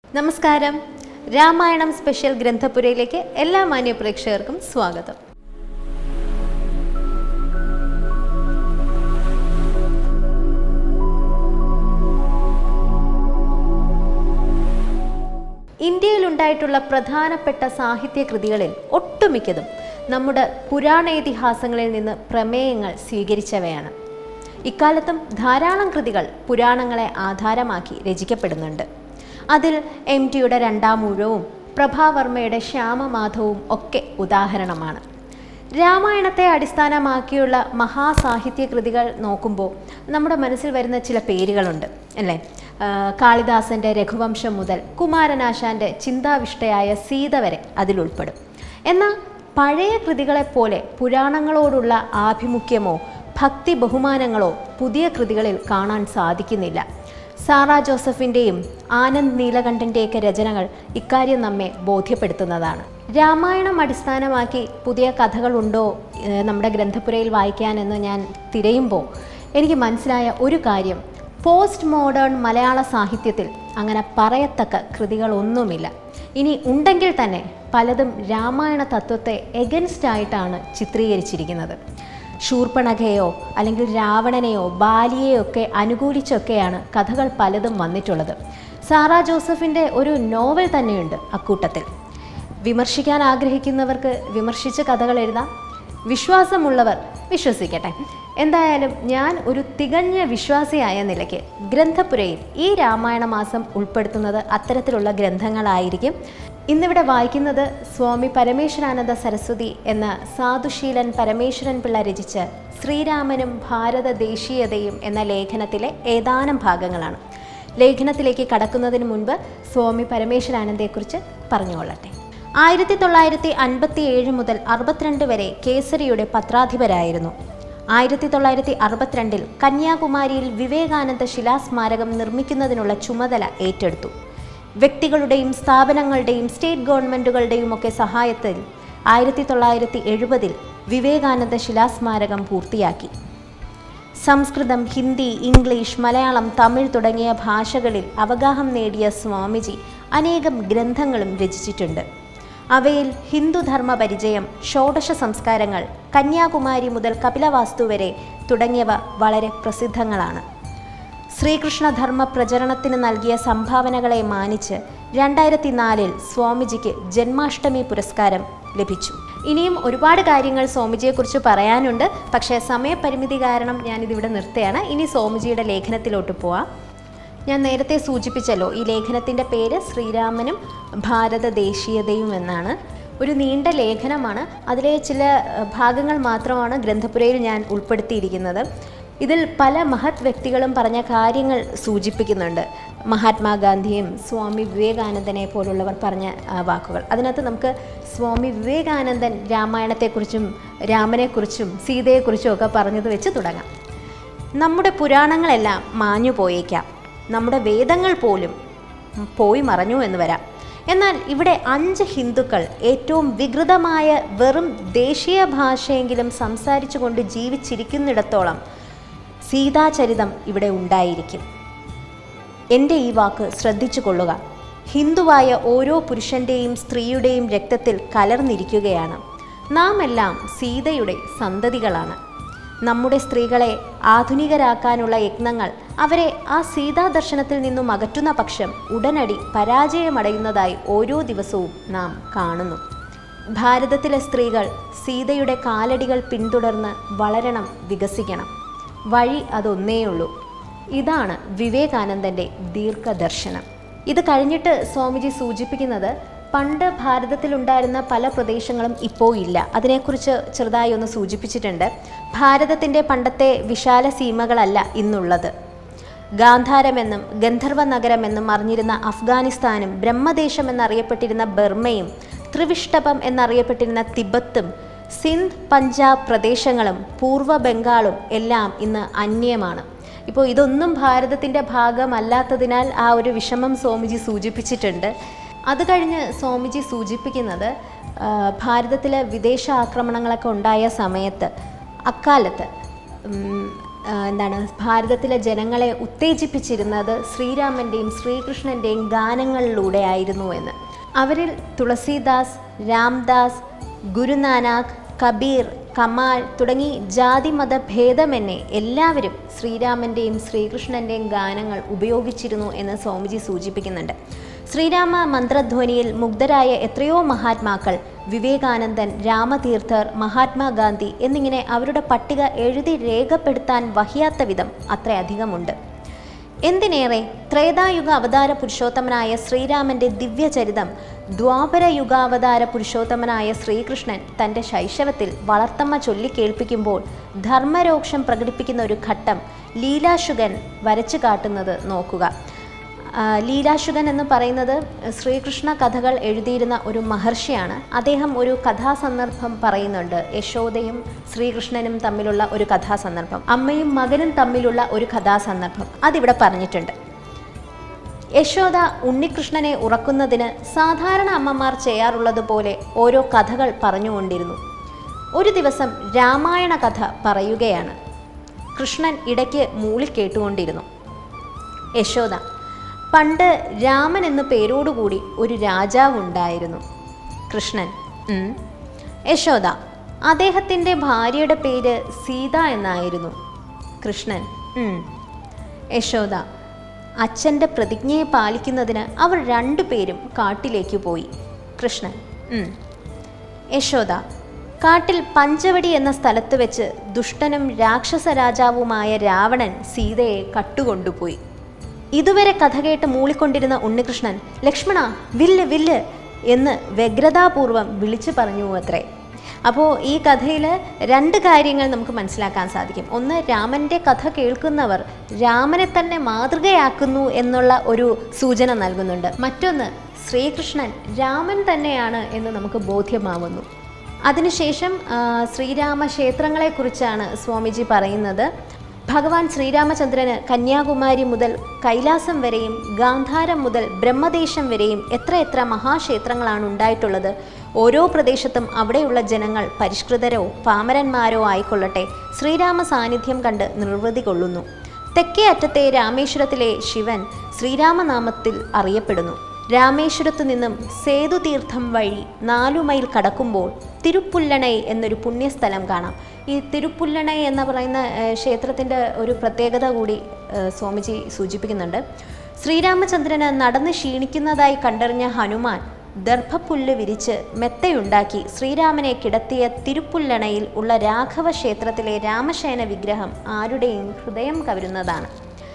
നമസ്കാരം രാമായണം സ്പെഷ്യൽ ഗ്രന്ഥപുരയിലേക്ക് എല്ലാ മാന്യ പ്രേക്ഷകർക്കും സ്വാഗതം ഇന്ത്യയിലുണ്ടായിട്ടുള്ള പ്രധാനപ്പെട്ട സാഹിത്യ കൃതികളിൽ ഒട്ടുമിക്കതും നമ്മുടെ പുരാണേതിഹാസങ്ങളിൽ നിന്ന് പ്രമേയങ്ങൾ സ്വീകരിച്ചവയാണ് ഇക്കാലത്തും ധാരാളം കൃതികൾ പുരാണങ്ങളെ ആധാരമാക്കി രചിക്കപ്പെടുന്നുണ്ട് അതിൽ എം ടിയുടെ രണ്ടാം ഊഴവും പ്രഭാവർമ്മയുടെ ശ്യാമമാധവും ഒക്കെ ഉദാഹരണമാണ് രാമായണത്തെ അടിസ്ഥാനമാക്കിയുള്ള മഹാസാഹിത്യ കൃതികൾ നോക്കുമ്പോൾ നമ്മുടെ മനസ്സിൽ വരുന്ന ചില പേരുകളുണ്ട് അല്ലേ ആ, കാളിദാസൻ്റെ രഘുവംശം മുതൽ കുമാരനാശാൻ്റെ ചിന്താവിഷ്ടയായ സീത വരെ അതിലുൾപ്പെടും എന്നാൽ പഴയ കൃതികളെപ്പോലെ പുരാണങ്ങളോടുള്ള ആഭിമുഖ്യമോ ഭക്തി ബഹുമാനങ്ങളോ പുതിയ കൃതികളിൽ കാണാൻ സാധിക്കുന്നില്ല സാറ ജോസഫിൻ്റെയും ആനന്ദ് നീലകണ്ഠൻ്റെയൊക്കെ രചനകൾ ഇക്കാര്യം നമ്മെ ബോധ്യപ്പെടുത്തുന്നതാണ് രാമായണം അടിസ്ഥാനമാക്കി പുതിയ കഥകളുണ്ടോ ഏഹ്, നമ്മുടെ ഗ്രന്ഥപുരയിൽ വായിക്കാനെന്ന് ഞാൻ തിരയുമ്പോൾ എനിക്ക് മനസ്സിലായ ഒരു കാര്യം പോസ്റ്റ് മോഡേൺ മലയാള സാഹിത്യത്തിൽ അങ്ങനെ പറയത്തക്ക കൃതികളൊന്നുമില്ല ഇനി ഉണ്ടെങ്കിൽ തന്നെ പലതും രാമായണ തത്വത്തെ എഗൻസ്റ്റ് ആയിട്ടാണ് ചിത്രീകരിച്ചിരിക്കുന്നത് ശൂർപ്പണഖയോ അല്ലെങ്കിൽ രാവണനെയോ ബാലിയെയോ ഒക്കെ അനുകൂലിച്ചൊക്കെയാണ് കഥകൾ പലതും വന്നിട്ടുള്ളത് സാറ ജോസഫിൻ്റെ ഒരു നോവൽ തന്നെയുണ്ട് അക്കൂട്ടത്തിൽ വിമർശിക്കാൻ ആഗ്രഹിക്കുന്നവർക്ക് വിമർശിച്ച് കഥകൾ എഴുതാം വിശ്വാസമുള്ളവർ വിശ്വസിക്കട്ടെ എന്തായാലും ഞാൻ ഒരു തികഞ്ഞ വിശ്വാസിയായ നിലയ്ക്ക് ഗ്രന്ഥപുരയിൽ ഈ രാമായണ മാസം ഉൾപ്പെടുത്തുന്നത് അത്തരത്തിലുള്ള ഗ്രന്ഥങ്ങളായിരിക്കും ഇന്നിവിടെ വായിക്കുന്നത് സ്വാമി പരമേശ്വരാനന്ദ സരസ്വതി എന്ന സാധുശീലൻ പരമേശ്വരൻ പിള്ള രചിച്ച ശ്രീരാമനും ഭാരത ദേശീയതയും എന്ന ലേഖനത്തിലെ ഏതാനും ഭാഗങ്ങളാണ് ലേഖനത്തിലേക്ക് കടക്കുന്നതിന് മുൻപ് സ്വാമി പരമേശ്വരാനന്ദയെക്കുറിച്ച് പറഞ്ഞുകൊള്ളട്ടെ ആയിരത്തി തൊള്ളായിരത്തി അൻപത്തി ഏഴ് മുതൽ അറുപത്തിരണ്ട് വരെ കേസരിയുടെ പത്രാധിപരായിരുന്നു ആയിരത്തി തൊള്ളായിരത്തി അറുപത്തിരണ്ടിൽ കന്യാകുമാരിയിൽ വിവേകാനന്ദ ശിലാസ്മാരകം നിർമ്മിക്കുന്നതിനുള്ള ചുമതല ഏറ്റെടുത്തു വ്യക്തികളുടെയും സ്ഥാപനങ്ങളുടെയും സ്റ്റേറ്റ് ഗവൺമെൻറ്റുകളുടെയും ഒക്കെ സഹായത്തിൽ ആയിരത്തി തൊള്ളായിരത്തി എഴുപതിൽ വിവേകാനന്ദ ശിലാസ്മാരകം പൂർത്തിയാക്കി സംസ്കൃതം ഹിന്ദി ഇംഗ്ലീഷ് മലയാളം തമിഴ് തുടങ്ങിയ ഭാഷകളിൽ അവഗാഹം നേടിയ സ്വാമിജി അനേകം ഗ്രന്ഥങ്ങളും രചിച്ചിട്ടുണ്ട് അവയിൽ ഹിന്ദുധർമ്മ പരിചയം ഷോഡശ സംസ്കാരങ്ങൾ കന്യാകുമാരി മുതൽ കപിലവാസ്തു വരെ തുടങ്ങിയവ വളരെ പ്രസിദ്ധങ്ങളാണ് ശ്രീകൃഷ്ണധർമ്മ പ്രചരണത്തിന് നൽകിയ സംഭാവനകളെ മാനിച്ച് രണ്ടായിരത്തി നാലിൽ സ്വാമിജിക്ക് ജന്മാഷ്ടമി പുരസ്കാരം ലഭിച്ചു ഇനിയും ഒരുപാട് കാര്യങ്ങൾ സ്വാമിജിയെക്കുറിച്ച് പറയാനുണ്ട് പക്ഷേ സമയപരിമിതി കാരണം ഞാനിതിവിടെ നിർത്തുകയാണ് ഇനി സ്വാമിജിയുടെ ലേഖനത്തിലോട്ട് പോവാം ഞാൻ നേരത്തെ സൂചിപ്പിച്ചല്ലോ ഈ ലേഖനത്തിൻ്റെ പേര് ശ്രീരാമനും ഭാരത ദേശീയതയും എന്നാണ് ഒരു നീണ്ട ലേഖനമാണ് അതിലെ ചില ഏഹ്, ഭാഗങ്ങൾ മാത്രമാണ് ഗ്രന്ഥപുരയിൽ ഞാൻ ഉൾപ്പെടുത്തിയിരിക്കുന്നത് ഇതിൽ പല മഹത് വ്യക്തികളും പറഞ്ഞ കാര്യങ്ങൾ സൂചിപ്പിക്കുന്നുണ്ട് മഹാത്മാഗാന്ധിയും സ്വാമി വിവേകാനന്ദനെ പോലുള്ളവർ പറഞ്ഞ ആ, വാക്കുകൾ അതിനകത്ത് നമുക്ക് സ്വാമി വിവേകാനന്ദൻ രാമായണത്തെക്കുറിച്ചും രാമനെക്കുറിച്ചും സീതയെക്കുറിച്ചും ഒക്കെ പറഞ്ഞത് വെച്ച് തുടങ്ങാം നമ്മുടെ പുരാണങ്ങളെല്ലാം മാഞ്ഞു പോയേക്കാം നമ്മുടെ വേദങ്ങൾ പോലും പോയി മറഞ്ഞു എന്ന് വരാം എന്നാൽ ഇവിടെ അഞ്ച് ഹിന്ദുക്കൾ ഏറ്റവും വികൃതമായ വെറും ദേശീയ ഭാഷയെങ്കിലും സംസാരിച്ചുകൊണ്ട് ജീവിച്ചിരിക്കുന്നിടത്തോളം സീതാചരിതം ഇവിടെ ഉണ്ടായിരിക്കും എൻ്റെ ഈ വാക്ക് ശ്രദ്ധിച്ചു കൊള്ളുക ഹിന്ദുവായ ഓരോ പുരുഷൻ്റെയും സ്ത്രീയുടെയും രക്തത്തിൽ കലർന്നിരിക്കുകയാണ് നാം എല്ലാം സീതയുടെ സന്തതികളാണ് നമ്മുടെ സ്ത്രീകളെ ആധുനികരാക്കാനുള്ള യത്നങ്ങൾ അവരെ ആ സീതാ ദർശനത്തിൽ നിന്നും അകറ്റുന്ന പക്ഷം ഉടനടി പരാജയമടയുന്നതായി ഓരോ ദിവസവും നാം കാണുന്നു ഭാരതത്തിലെ സ്ത്രീകൾ സീതയുടെ കാലടികൾ പിന്തുടർന്ന് വളരണം വികസിക്കണം വഴി അതൊന്നേയുള്ളൂ ഇതാണ് വിവേകാനന്ദൻ്റെ ദീർഘദർശനം ഇത് കഴിഞ്ഞിട്ട് സ്വാമിജി സൂചിപ്പിക്കുന്നത് പണ്ട് ഭാരതത്തിലുണ്ടായിരുന്ന പല പ്രദേശങ്ങളും ഇപ്പോൾ ഇല്ല അതിനെക്കുറിച്ച് ചെറുതായി ഒന്ന് സൂചിപ്പിച്ചിട്ടുണ്ട് ഭാരതത്തിൻ്റെ പണ്ടത്തെ വിശാല സീമകളല്ല ഇന്നുള്ളത് ഗാന്ധാരമെന്നും ഗന്ധർവ നഗരമെന്നും അറിഞ്ഞിരുന്ന അഫ്ഗാനിസ്ഥാനും ബ്രഹ്മദേശം എന്നറിയപ്പെട്ടിരുന്ന ബർമ്മയും ത്രിവിഷ്ടപം എന്നറിയപ്പെട്ടിരുന്ന തിബത്തും സിന്ധ് പഞ്ചാബ് പ്രദേശങ്ങളും പൂർവ്വ ബംഗാളും എല്ലാം ഇന്ന് അന്യമാണ് ഇപ്പോൾ ഇതൊന്നും ഭാരതത്തിൻ്റെ ഭാഗമല്ലാത്തതിനാൽ ആ ഒരു വിഷമം സ്വാമിജി സൂചിപ്പിച്ചിട്ടുണ്ട് അത് കഴിഞ്ഞ് സ്വാമിജി സൂചിപ്പിക്കുന്നത് ആ, ഭാരതത്തിലെ വിദേശ ആക്രമണങ്ങളൊക്കെ ഉണ്ടായ സമയത്ത് അക്കാലത്ത് ഉം, ആ, എന്താണ് ഭാരതത്തിലെ ജനങ്ങളെ ഉത്തേജിപ്പിച്ചിരുന്നത് ശ്രീരാമൻ്റെയും ശ്രീകൃഷ്ണൻ്റെയും ഗാനങ്ങളിലൂടെ ആയിരുന്നു എന്ന് അവരിൽ തുളസീദാസ് രാംദാസ് ഗുരുനാനാക്ക് കബീർ കമാൽ തുടങ്ങി ജാതിമത ഭേദമെന്നെ എല്ലാവരും ശ്രീരാമൻ്റെയും ശ്രീകൃഷ്ണൻ്റെയും ഗാനങ്ങൾ ഉപയോഗിച്ചിരുന്നു എന്ന് സ്വാമിജി സൂചിപ്പിക്കുന്നുണ്ട് ശ്രീരാമ മന്ത്രധ്വനിയിൽ മുഗ്ധരായ എത്രയോ മഹാത്മാക്കൾ വിവേകാനന്ദൻ രാമതീർത്ഥർ മഹാത്മാഗാന്ധി എന്നിങ്ങനെ അവരുടെ പട്ടിക എഴുതി രേഖപ്പെടുത്താൻ വഹിയാത്ത വിധം അത്രയധികമുണ്ട് എന്തിനേറെ ത്രേതായുഗ അവതാര പുരുഷോത്തമനായ ശ്രീരാമന്റെ ദിവ്യചരിതം ദ്വാപര യുഗാവതാര പുരുഷോത്തമനായ ശ്രീകൃഷ്ണൻ തൻ്റെ ശൈശവത്തിൽ വളർത്തമ്മ ചൊല്ലി കേൾപ്പിക്കുമ്പോൾ ധർമ്മരോക്ഷം പ്രകടിപ്പിക്കുന്ന ഒരു ഘട്ടം ലീലാശുകൻ വരച്ചു കാട്ടുന്നത് നോക്കുക ആ, ലീലാശുകൻ എന്ന് പറയുന്നത് ശ്രീകൃഷ്ണ കഥകൾ എഴുതിയിരുന്ന ഒരു മഹർഷിയാണ് അദ്ദേഹം ഒരു കഥാസന്ദർഭം പറയുന്നുണ്ട് യശോദയും ശ്രീകൃഷ്ണനും തമ്മിലുള്ള ഒരു കഥാസന്ദർഭം അമ്മയും മകനും തമ്മിലുള്ള ഒരു കഥാസന്ദർഭം അതിവിടെ പറഞ്ഞിട്ടുണ്ട് യശോദ ഉണ്ണികൃഷ്ണനെ ഉറക്കുന്നതിന് സാധാരണ അമ്മമാർ ചെയ്യാറുള്ളതുപോലെ ഓരോ കഥകൾ പറഞ്ഞുകൊണ്ടിരുന്നു ഒരു ദിവസം രാമായണ കഥ പറയുകയാണ് കൃഷ്ണൻ ഇടയ്ക്ക് മൂളി കേട്ടുകൊണ്ടിരുന്നു യശോദ പണ്ട് രാമൻ എന്നു പേരോടുകൂടി ഒരു രാജാവുണ്ടായിരുന്നു കൃഷ്ണൻ "ഉം." യശോദ അദ്ദേഹത്തിൻ്റെ ഭാര്യയുടെ പേര് സീത എന്നായിരുന്നു കൃഷ്ണൻ "ഉം." യശോദ അച്ഛൻ്റെ പ്രതിജ്ഞയെ പാലിക്കുന്നതിന് അവർ രണ്ടുപേരും കാട്ടിലേക്ക് പോയി കൃഷ്ണൻ "ഉം." യശോദ കാട്ടിൽ പഞ്ചവടി എന്ന സ്ഥലത്ത് വെച്ച് ദുഷ്ടനും രാക്ഷസ രാജാവുമായ രാവണൻ സീതയെ കട്ടുകൊണ്ടുപോയി ഇതുവരെ കഥ കേട്ട് മൂളിക്കൊണ്ടിരുന്ന ഉണ്ണികൃഷ്ണൻ ലക്ഷ്മണ വില്ല് വില്ല് എന്ന് വ്യഗ്രതാപൂർവം വിളിച്ചു പറഞ്ഞു അത്രേ അപ്പോൾ ഈ കഥയിൽ രണ്ട് കാര്യങ്ങൾ നമുക്ക് മനസ്സിലാക്കാൻ സാധിക്കും ഒന്ന് രാമൻ്റെ കഥ കേൾക്കുന്നവർ രാമനെ തന്നെ മാതൃകയാക്കുന്നു എന്നുള്ള ഒരു സൂചന നൽകുന്നുണ്ട് മറ്റൊന്ന് ശ്രീകൃഷ്ണൻ രാമൻ തന്നെയാണ് എന്ന് നമുക്ക് ബോധ്യമാവുന്നു അതിനുശേഷം ആ, ശ്രീരാമ ക്ഷേത്രങ്ങളെക്കുറിച്ചാണ് സ്വാമിജി പറയുന്നത് ഭഗവാൻ ശ്രീരാമചന്ദ്രന് കന്യാകുമാരി മുതൽ കൈലാസം വരെയും ഗാന്ധാരം മുതൽ ബ്രഹ്മദേശം വരെയും എത്രയെത്ര മഹാക്ഷേത്രങ്ങളാണ് ഉണ്ടായിട്ടുള്ളത് ഓരോ പ്രദേശത്തും അവിടെയുള്ള ജനങ്ങൾ പരിഷ്കൃതരോ പാമരന്മാരോ ആയിക്കൊള്ളട്ടെ ശ്രീരാമ സാന്നിധ്യം കണ്ട് നിർവൃതി കൊള്ളുന്നു തെക്കേ അറ്റത്തെ രാമേശ്വരത്തിലെ ശിവൻ ശ്രീരാമനാമത്തിൽ അറിയപ്പെടുന്നു രാമേശ്വരത്തു നിന്നും സേതുതീർത്ഥം വഴി നാലു മൈൽ കടക്കുമ്പോൾ തിരുപ്പുല്ലണൈ എന്നൊരു പുണ്യസ്ഥലം കാണാം ഈ തിരുപ്പുല്ലണൈ എന്ന് പറയുന്ന ഏഹ്, ക്ഷേത്രത്തിൻ്റെ ഒരു പ്രത്യേകത കൂടി ഏഹ്, സ്വാമിജി സൂചിപ്പിക്കുന്നുണ്ട് ശ്രീരാമചന്ദ്രന് നടന്ന് ക്ഷീണിക്കുന്നതായി കണ്ടറിഞ്ഞ ഹനുമാൻ ദർഭപ്പുല്ല് വിരിച്ച് മെത്തയുണ്ടാക്കി ശ്രീരാമനെ കിടത്തിയ തിരുപ്പുല്ലണയിൽ ഉള്ള രാഘവ ക്ഷേത്രത്തിലെ രാമശയന വിഗ്രഹം ആരുടെയും ഹൃദയം കവരുന്നതാണ്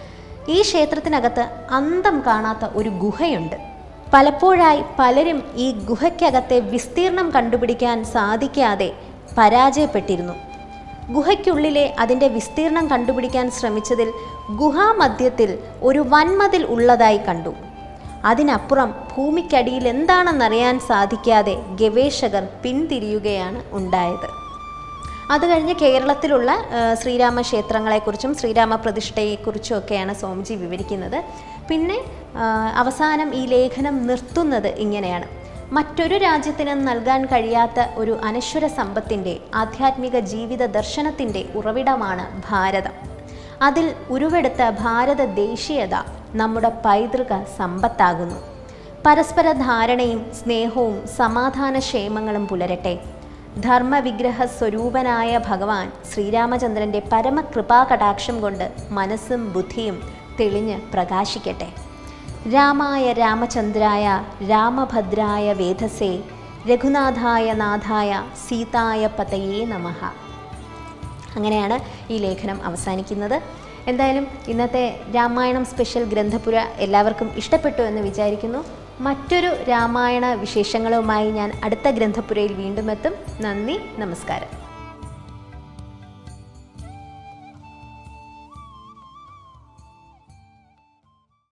ഈ ക്ഷേത്രത്തിനകത്ത് അന്തം കാണാത്ത ഒരു ഗുഹയുണ്ട് പലപ്പോഴായി പലരും ഈ ഗുഹയ്ക്കകത്തെ വിസ്തീർണം കണ്ടുപിടിക്കാൻ സാധിക്കാതെ പരാജയപ്പെട്ടിരുന്നു ഗുഹയ്ക്കുള്ളിലെ അതിൻ്റെ വിസ്തീർണം കണ്ടുപിടിക്കാൻ ശ്രമിച്ചതിൽ ഗുഹാമധ്യത്തിൽ ഒരു വൻമതിൽ ഉള്ളതായി കണ്ടു അതിനപ്പുറം ഭൂമിക്കടിയിൽ എന്താണെന്നറിയാൻ സാധിക്കാതെ ഗവേഷകർ പിന്തിരിയുകയാണ് ഉണ്ടായത് അത് കഴിഞ്ഞ് കേരളത്തിലുള്ള ആ, ശ്രീരാമ ക്ഷേത്രങ്ങളെക്കുറിച്ചും ശ്രീരാമ പ്രതിഷ്ഠയെക്കുറിച്ചും ഒക്കെയാണ് സ്വാമിജി വിവരിക്കുന്നത് പിന്നെ ആ, അവസാനം ഈ ലേഖനം നിർത്തുന്നത് ഇങ്ങനെയാണ് മറ്റൊരു രാജ്യത്തിനും നൽകാൻ കഴിയാത്ത ഒരു അനശ്വര സമ്പത്തിൻ്റെ ആധ്യാത്മിക ജീവിത ദർശനത്തിൻ്റെ ഉറവിടമാണ് ഭാരതം അതിൽ ഉരുവെടുത്ത ഭാരത ദേശീയത നമ്മുടെ പൈതൃക സമ്പത്താകുന്നു പരസ്പര ധാരണയും സ്നേഹവും സമാധാനക്ഷേമങ്ങളും പുലരട്ടെ ധർമ്മവിഗ്രഹ സ്വരൂപനായ ഭഗവാൻ ശ്രീരാമചന്ദ്രൻ്റെ പരമകൃപാകടാക്ഷം കൊണ്ട് മനസ്സും ബുദ്ധിയും തെളിഞ്ഞ് പ്രകാശിക്കട്ടെ രാമായ രാമചന്ദ്രായ രാമഭദ്രായ വേധസേ രഘുനാഥായ നാഥായ സീതായ പതയേ നമഃ അങ്ങനെയാണ് ഈ ലേഖനം അവസാനിക്കുന്നത് എന്തായാലും ഇന്നത്തെ രാമായണം സ്പെഷ്യൽ ഗ്രന്ഥപുര എല്ലാവർക്കും ഇഷ്ടപ്പെട്ടു എന്ന് വിചാരിക്കുന്നു മറ്റൊരു രാമായണ വിശേഷങ്ങളുമായി ഞാൻ അടുത്ത ഗ്രന്ഥപുരയിൽ വീണ്ടും എത്തും നന്ദി നമസ്കാരം